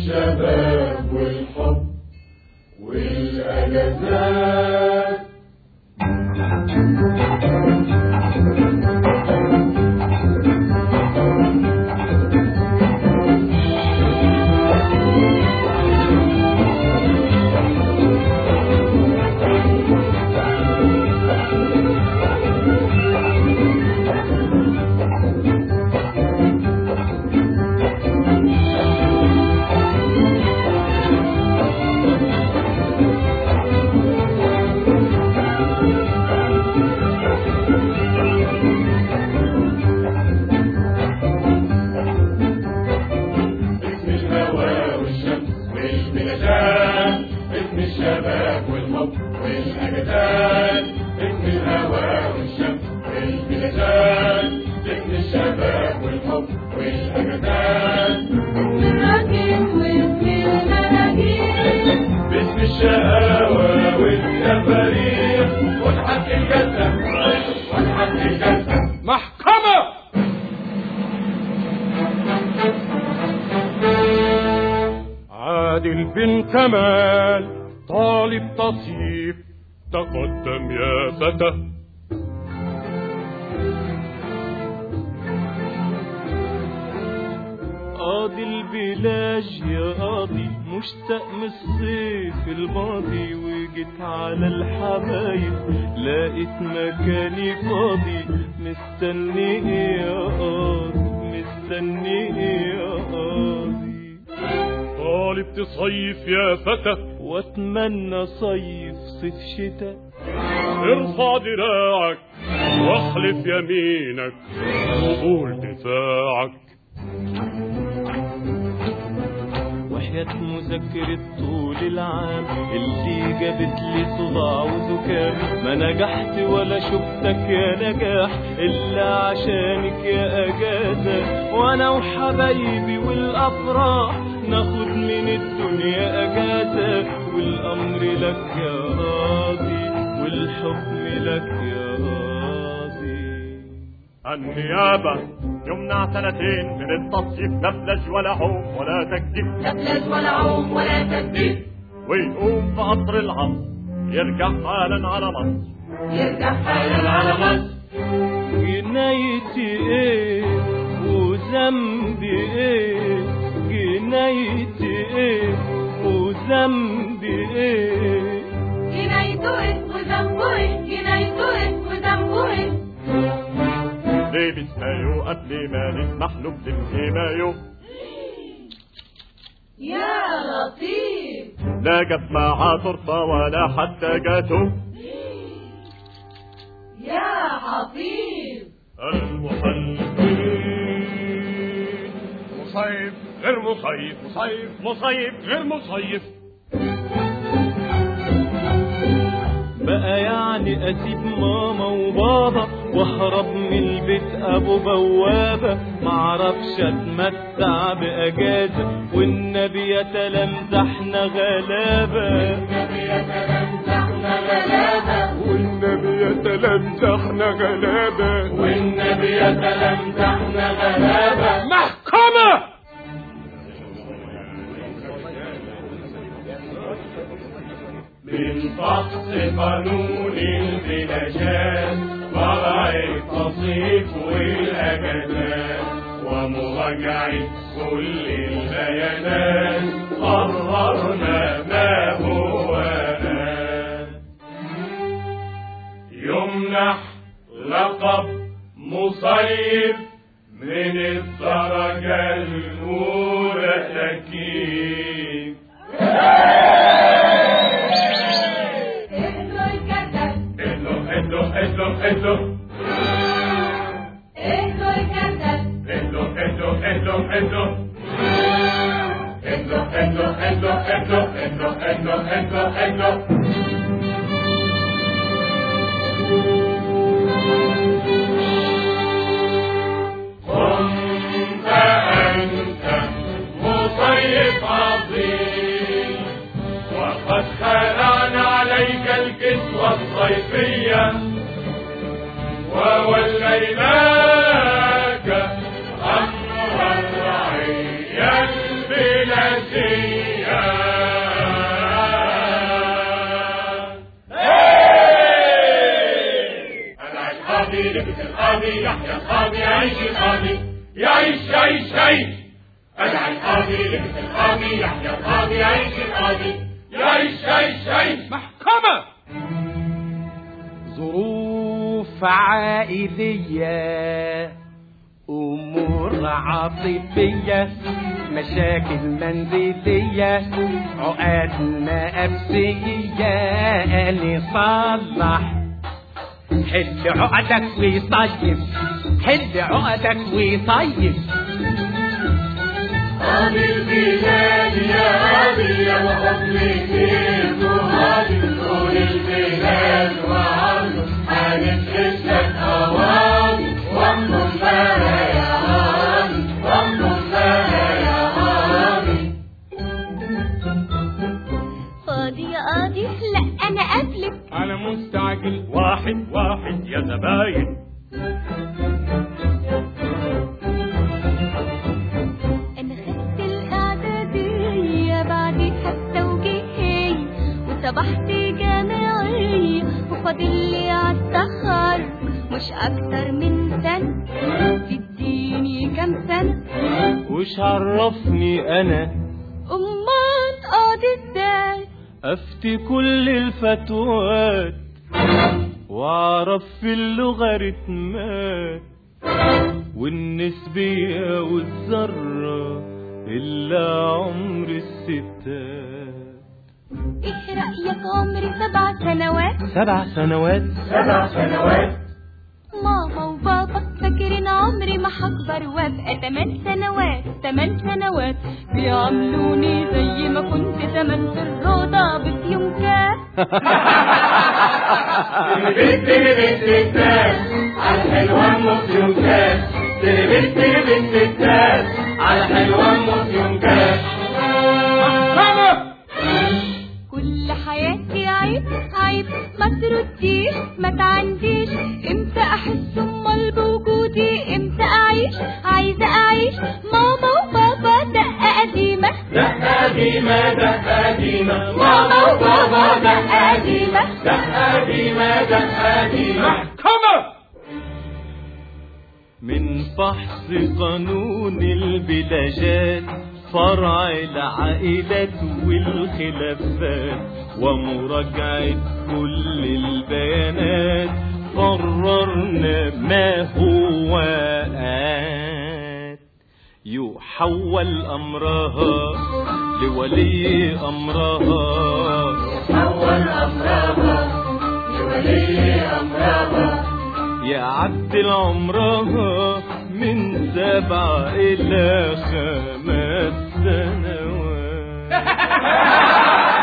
الشباب والحب والأجازات اسم الهوى والشمس والبلدان اسم الشباب والحب والأجداد اسم الهوى والشمس والبلدان اسم الشباب والحب والأجداد باسم الشهوة والتفاريح والحق الجنة والحق الجنة محكمة عادل بن كمال طالب تصيف تقدم يا فتى قاضي البلاج يا قاضي مشتاق من الصيف الماضي وجيت على الحبايب لقيت مكاني فاضي مستني ايه يا قاضي مستني ايه يا قاضي طالب تصيف يا فتى واتمنى صيف صيف شتاء ارفع دراعك واحلف يمينك وقول دفاعك وحياة مذاكرة طول العام اللي جابت لي صداع وزكام ما نجحت ولا شفتك يا نجاح إلا عشانك يا أجازة وأنا وحبايبي والأفراح ناخد من الدنيا أجازة والأمر لك يا راضي والحكم لك يا راضي النيابة يمنع سنتين من التصيف لبلج ولا عوم ولا تكذيب لبلج ولا عوم ولا تدبير ويقوم في قطر العصر يرجع حالا على مصر يرجع حالا على مصر جنايتي ايه وذنبي ايه جنايتي ايه وذنبي ايه جنايته ايه وذنبه ايه جنايته ايه وذنبه ايه لابس مايو قبل ما نسمح له بتلقي مايو يا لطيف لا جاب معاه تورته ولا حتى جاتو يا حفيظ المحلفين مصيف غير مصيف مصيف مصيف غير مصيف بقى يعني اسيب ماما وبابا واهرب من البيت ابو بوابه معرفش اتمتع باجازه والنبي يتلمذحنا غلابه والنبي يتلمسحنا غلابة والنبي يتلمسحنا غلابة محكمة من فحص قانون البلاشات وضع التصيف والأجازات ومراجعة كل البيانات قررنا ما هو آن يمنح لقب مصيف من الدرجة الأولى تكييف اهدوا الكتب اهدوا اهدوا اهدوا اهدوا اهدوا الكتب اهدوا اهدوا اهدوا اهدوا اهدوا اهدوا اهدوا اهدوا اهدوا اهدوا اهدوا اهدوا كنت أنت مصيف عظيم وقد خلعنا عليك الكسوة الصيفية ووليناك أمر الرعية البلادية القاضي يحيى القاضي يعيش القاضي يعيش يعيش يعيش ادعى القاضي لبس القاضي يحيى القاضي يعيش القاضي يعيش يعيش يعيش محكمة ظروف عائلية أمور عاطفية مشاكل منزلية عقاد نفسية نصلح حل عقدك وصيف حل عقدك وصيف قاضي البلاد يا قاضي يا وحكم الدين قاضي طول البلاد وعرض هنفرش لك قواضي وانظم لها يا قاضي وانظم لها يا قاضي فاضي يا قاضي لا انا قبلك أنا مستعجل واحد واحد يا زباين انا خدت الاعدادية بعدها التوجيهية وصبحت جامعية وفاضل لي عالتخرج مش اكتر من سنة تديني كام سنة وش عرفني انا امال قاضي ازاي افتي كل الفتوات واعرف في اللوغاريتمات والنسبية والذرة إلا عمر الستات ايه رأيك عمري سبع سنوات سبع سنوات سبع سنوات ماما وبابا فاكرين عمري ما هكبر وابقى تمن سنوات تمن سنوات بيعاملوني زي ما كنت تمن في الروضة بفيوم كاس بنت بنت التاج على حلوة مصيوم كاش بنت بنت التاج على حلوة مصيوم كاش محكمة كل حياتي عيب عيب ما ترديش ما تعنديش امتى احس امال بوجودي امتى اعيش عايزه اعيش ماما وبابا دقه قديمه دقة قديمة دقة قديمة ماما وبابا دقة قديمة دقة قديمة دقة قديمة محكمة من فحص قانون البلاجات فرع العائلات والخلافات ومراجعة كل البيانات قررنا ما هو آت يحول أمرها لولي أمرها أول أمرها لولي أمرها يعدل عمرها من سبع إلى خمس سنوات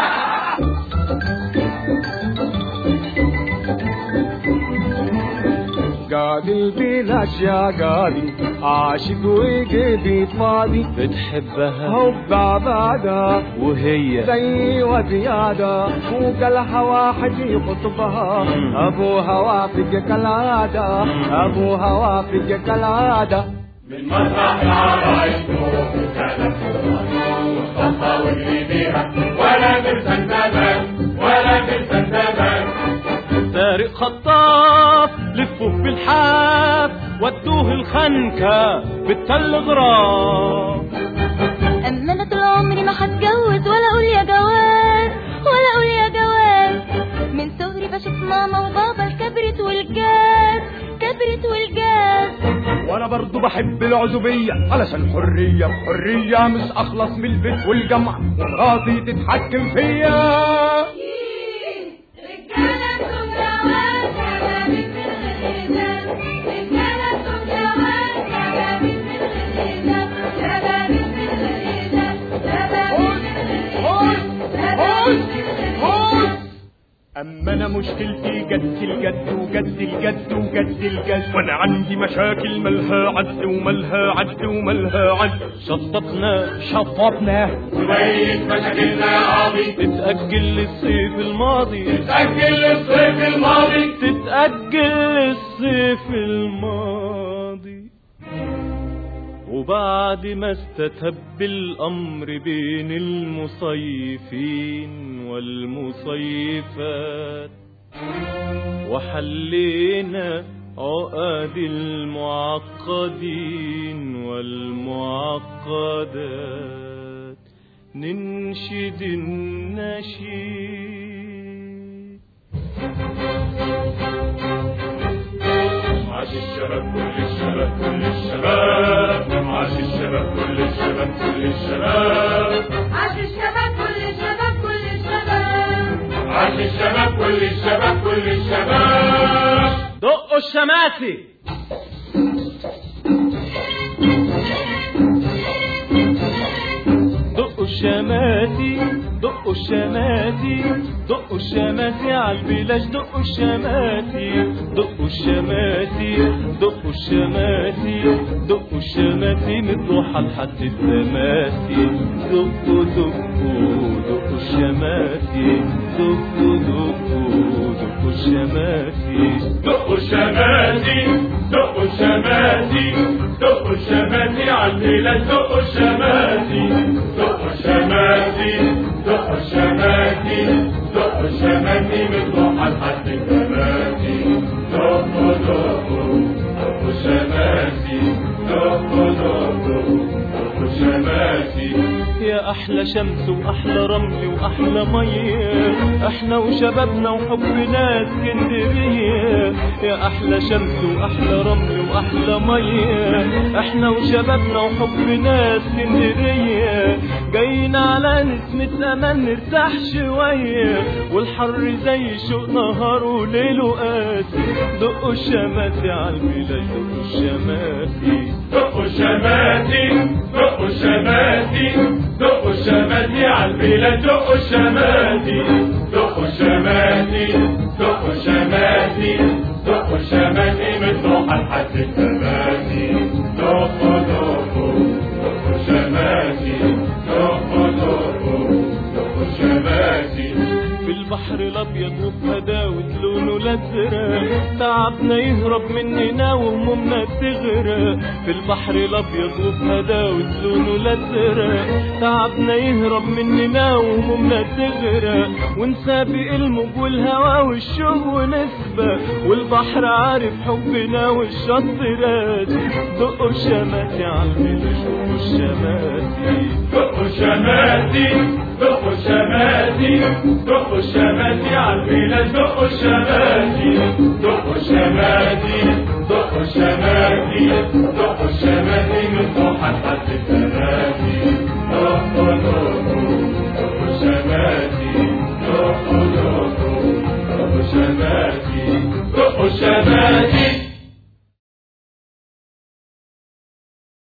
قاضي البلاش يا قاضي عاشق وقلبي فاضي بتحبها هوبا بعدها وهي زي وزيادة فوق الواحد يخطبها أبوها وافق كالعادة أبوها وافق كالعادة من مسرح العرايس نروح السلام والصفا واللي بيها ولا تنسى الزمان ولا تنسى الزمان سارق خطاف لفوه بالحاف ودوه الخنكة بالتلغراف اما انا طول عمري ما هتجوز ولا اقول يا جواز ولا اقول يا جواز من صغري بشوف ماما وبابا الكبرت والجاز كبرت والجاز وانا برضو بحب العزوبية علشان حرية حرية مش اخلص من البيت والجامعة ومراتي تتحكم فيا أما أنا مشكلتي جد الجد وجد الجد وجد الجد وأنا عندي مشاكل ملها عد وملها عد وملها عد شططنا شطبنا وبيت مشاكلنا يا قاضي تتأجل للصيف الماضي تأجل للصيف الماضي تتأجل للصيف الماضي وبعد ما استتب الأمر بين المصيفين والمصيفات وحلينا عقد المعقدين والمعقدات ننشد النشيد عاش الشباب كل الشباب كل الشباب عاش الشباب كل الشباب كل الشباب عاش الشباب كل الشباب كل الشباب عاش الشباب كل الشباب كل الشباب دقوا الشماسي دقوا الشماتي دقوا الشماتي دقوا الشماتي عالبلاش دقوا الشماتي دقوا الشماتي دقوا الشماتي دقوا الشماتي متروحة لحد السماتي دقوا دقوا دقوا الشماتي دقوا دقوا دقوا الشماتي دقوا الشماتي دقوا الشماتي دقوا الشماتي عالليلة دقوا الشماتي دقوا الشماتي دقوا الشماتي دقوا الشماتي متروحة لحد السماتي دقوا دقوا دقوا الشماتي دقوا دقوا دقوا الشماتي يا احلى شمس واحلى رمل واحلى ميه احنا وشبابنا وحبنا اسكندريه يا احلى شمس واحلى رمل واحلى ميه احنا وشبابنا وحبنا اسكندريه جايين على نسمة امان نرتاح شويه والحر زي شوق نهار وليل وقاسي دقوا الشماتي عالبلاد دقوا الشماتي دقوا الشماتي دقوا الشماتي دقوا الشماتي عالبلاد دقوا الشماتي دقوا الشماتي دقوا الشماتي دقوا الشماتي متروحة لحد السماتي دقوا دقوا دقوا الشماتي دقوا دقوا دقوا الشماتي في البحر الابيض وبهداوة لونه الازرق تعبنا يهرب مننا وهمومنا تغرق في البحر الابيض وبهداوة لونه الازرق تعبنا يهرب مننا وهمومنا تغرق ونسابق الموج والهوا والشوق ونسبة والبحر عارف حبنا والشط راسي دقوا الشماتي عالميل شوفوا الشماتي دقوا الشماتي دقوا الشماتي دقوا الشماتي عالبلاد دقوا الشماتي دقوا الشماتي دقوا الشماتي دقوا الشماتي من